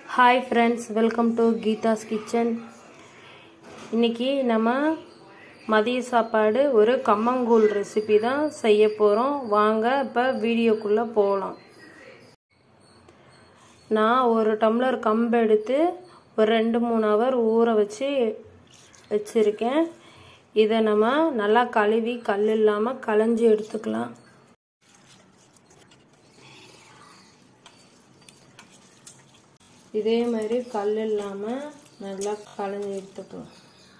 hi friends welcome to Geetha's kitchen இன்னைக்கு நம்ம மதிய சாப்பாடு ஒரு கம்மங்கூழ் ரெசிபி தான் செய்ய போகிறோம் வாங்க இப்போ வீடியோக்குள்ளே போகலாம் நான் ஒரு டம்ளர் கம்பு எடுத்து ஒரு ரெண்டு மூணு ஹவர் ஊற வச்சு வச்சுருக்கேன் இதை நம்ம நல்லா கழுவி கல் இல்லாமல் களைஞ்சி எடுத்துக்கலாம் இதே மாதிரி கல் இல்லாமல் நல்லா களைஞ்சி எடுத்துக்கலாம்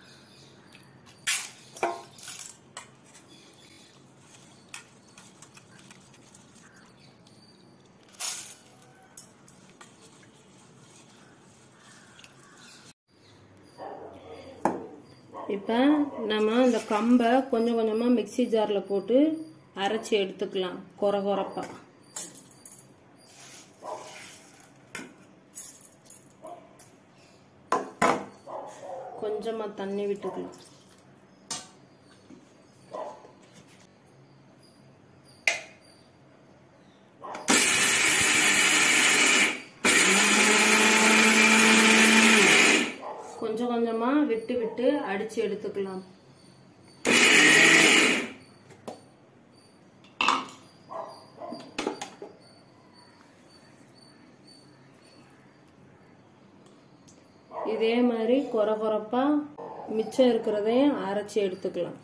இப்போ நம்ம இந்த கம்பை கொஞ்சம் கொஞ்சமாக மிக்சி ஜாரில் போட்டு அரைச்சி எடுத்துக்கலாம் குறை குறைப்பாக கொஞ்சமாக தண்ணி விட்டுக்கலாம் கொஞ்சம் கொஞ்சமாக விட்டு விட்டு அடித்து எடுத்துக்கலாம் இதே மாதிரி குறை குறைப்பாக மிச்சம் இருக்கிறதையும் அரைச்சி எடுத்துக்கலாம்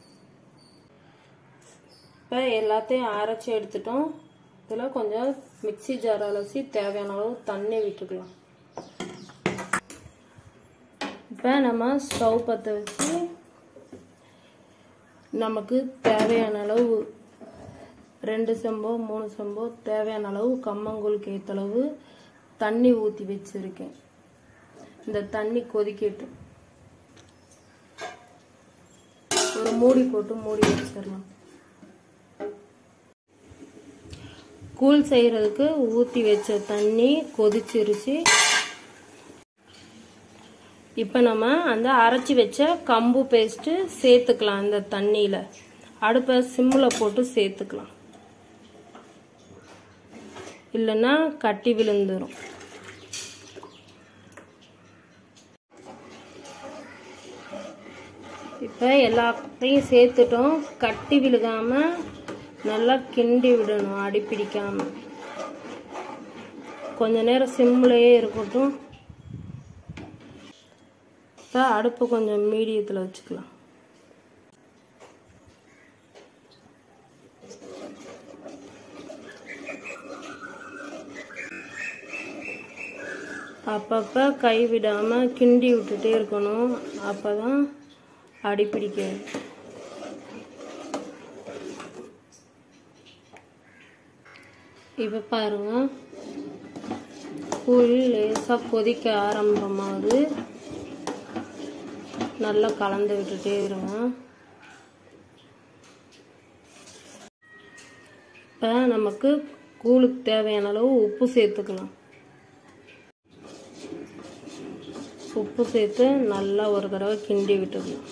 இப்போ எல்லாத்தையும் அரைச்சி எடுத்துட்டோம் இதில் கொஞ்சம் மிக்சி ஜார் அலசி தேவையான அளவு தண்ணி விட்டுக்கலாம் இப்போ நம்ம ஸ்டவ் பற்ற வச்சு நமக்கு தேவையான அளவு ரெண்டு செம்போ மூணு செம்போ தேவையான அளவு கம்மங்கூழுக்கு ஏற்ற அளவு தண்ணி ஊற்றி வச்சுருக்கேன் இந்த தண்ணி கொதிக்கட்டும் ஒரு மூடி போட்டு மூடி வச்சிடலாம் கூழ் செய்யறதுக்கு ஊற்றி வச்ச தண்ணி கொதிச்சிருச்சு இப்போ நம்ம அந்த அரைச்சி வச்ச கம்பு பேஸ்ட்டு சேர்த்துக்கலாம் அந்த தண்ணியில் அடுப்பை சிம்மில் போட்டு சேர்த்துக்கலாம் இல்லைன்னா கட்டி விழுந்துடும் இப்போ எல்லாத்தையும் சேர்த்துட்டோம் கட்டி விழுகாமல் நல்லா கிண்டி விடணும் அடி பிடிக்காமல் கொஞ்ச நேரம் சிம்லேயே இருக்கட்டும் இப்போ அடுப்பு கொஞ்சம் மீடியத்தில் வச்சுக்கலாம் அப்பப்போ கை விடாமல் கிண்டி விட்டுட்டே இருக்கணும் அப்போ தான் அடிப்பிடிக்காது இப்போ பாருங்க கூழ் லேசாக கொதிக்க ஆரம்பமாகுது நல்லா கலந்து விட்டுட்டே இருங்க இப்போ நமக்கு கூழுக்கு தேவையான அளவு உப்பு சேர்த்துக்கலாம் உப்பு சேர்த்து நல்லா ஒரு தடவை கிண்டி விட்டுக்கலாம்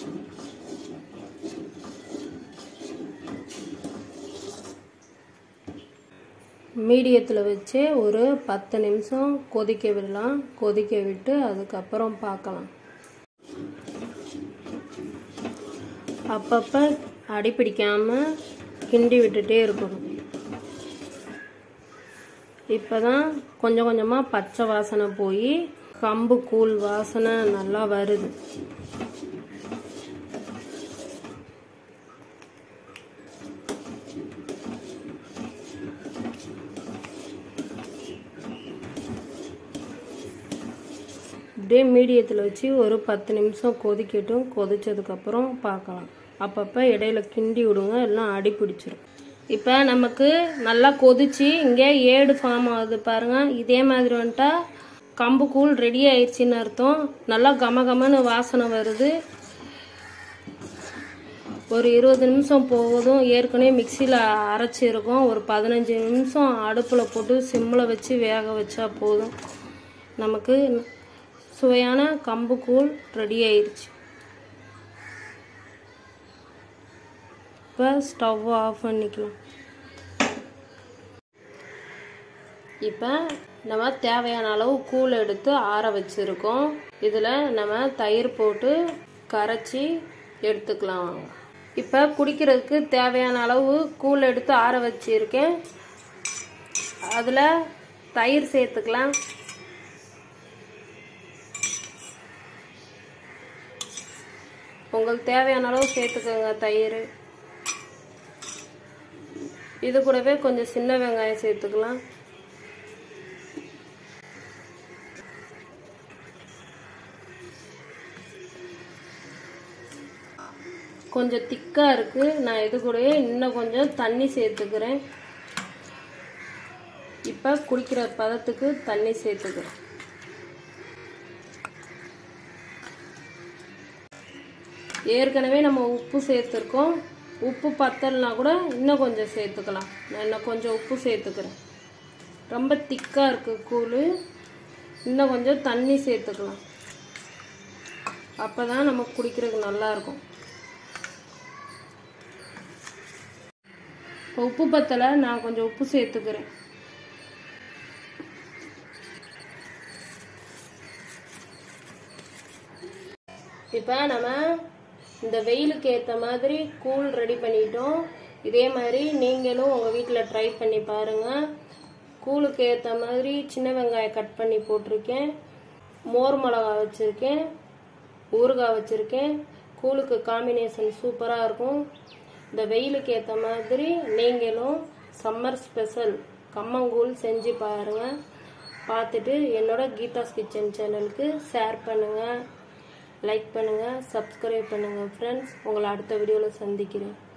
மீடியத்தில் வச்சு ஒரு பத்து நிமிஷம் கொதிக்க விடலாம் கொதிக்க விட்டு அதுக்கப்புறம் பார்க்கலாம் அப்பப்போ அடி பிடிக்காமல் கிண்டி விட்டுட்டே இருக்கணும் இப்போ தான் கொஞ்சம் கொஞ்சமாக பச்சை வாசனை போய் கம்பு கூழ் வாசனை நல்லா வருது இப்படியே மீடியத்தில் வச்சு ஒரு பத்து நிமிஷம் கொதிக்கட்டும் கொதிச்சதுக்கப்புறம் பார்க்கலாம் அப்பப்போ இடையில கிண்டி விடுங்க எல்லாம் அடி பிடிச்சிரும் இப்போ நமக்கு நல்லா கொதிச்சு இங்கே ஏடு ஃபார்ம் ஆகுது பாருங்கள் இதே மாதிரி வந்துட்டா கம்பு கூழ் ரெடி ஆயிடுச்சின்னு அர்த்தம் நல்லா கம கமன்னு வாசனை வருது ஒரு இருபது நிமிஷம் போவதும் ஏற்கனவே மிக்சியில் அரைச்சிருக்கோம் ஒரு பதினஞ்சு நிமிஷம் அடுப்பில் போட்டு சிம்மில் வச்சு வேக வச்சா போதும் நமக்கு சுவையான கம்பு கூழ் ரெடி ஆயிடுச்சு இப்போ ஸ்டவ் ஆஃப் பண்ணிக்கலாம் இப்போ நம்ம தேவையான அளவு கூழ் எடுத்து ஆற வச்சுருக்கோம் இதில் நம்ம தயிர் போட்டு கரைச்சி எடுத்துக்கலாம் வாங்க இப்போ குடிக்கிறதுக்கு தேவையான அளவு கூழ் எடுத்து ஆற வச்சுருக்கேன் அதில் தயிர் சேர்த்துக்கலாம் உங்களுக்கு தேவையான அளவு சேர்த்துக்கோங்க தயிர் இது கூடவே கொஞ்சம் சின்ன வெங்காயம் சேர்த்துக்கலாம் கொஞ்சம் திக்காக இருக்குது நான் இது கூடவே இன்னும் கொஞ்சம் தண்ணி சேர்த்துக்கிறேன் இப்போ குடிக்கிற பதத்துக்கு தண்ணி சேர்த்துக்கிறேன் ஏற்கனவே நம்ம உப்பு சேர்த்துருக்கோம் உப்பு பத்தலைனா கூட இன்னும் கொஞ்சம் சேர்த்துக்கலாம் நான் இன்னும் கொஞ்சம் உப்பு சேர்த்துக்கிறேன் ரொம்ப திக்காக இருக்குது கூழ் இன்னும் கொஞ்சம் தண்ணி சேர்த்துக்கலாம் அப்போ தான் நமக்கு குடிக்கிறதுக்கு நல்லாயிருக்கும் இப்போ உப்பு பத்தலை நான் கொஞ்சம் உப்பு சேர்த்துக்கிறேன் இப்போ நம்ம இந்த வெயிலுக்கு ஏற்ற மாதிரி கூழ் ரெடி பண்ணிட்டோம் இதே மாதிரி நீங்களும் உங்கள் வீட்டில் ட்ரை பண்ணி பாருங்கள் கூழுக்கு ஏற்ற மாதிரி சின்ன வெங்காயம் கட் பண்ணி போட்டிருக்கேன் மோர் மிளகா வச்சுருக்கேன் ஊறுகாய் வச்சுருக்கேன் கூழுக்கு காம்பினேஷன் சூப்பராக இருக்கும் இந்த வெயிலுக்கு ஏற்ற மாதிரி நீங்களும் சம்மர் ஸ்பெஷல் கம்மங்கூழ் செஞ்சு பாருங்கள் பார்த்துட்டு என்னோட கீதாஸ் கிச்சன் சேனலுக்கு ஷேர் பண்ணுங்கள் லைக் பண்ணுங்கள் சப்ஸ்கிரைப் பண்ணுங்கள் ஃப்ரெண்ட்ஸ் உங்களை அடுத்த வீடியோவில் சந்திக்கிறேன்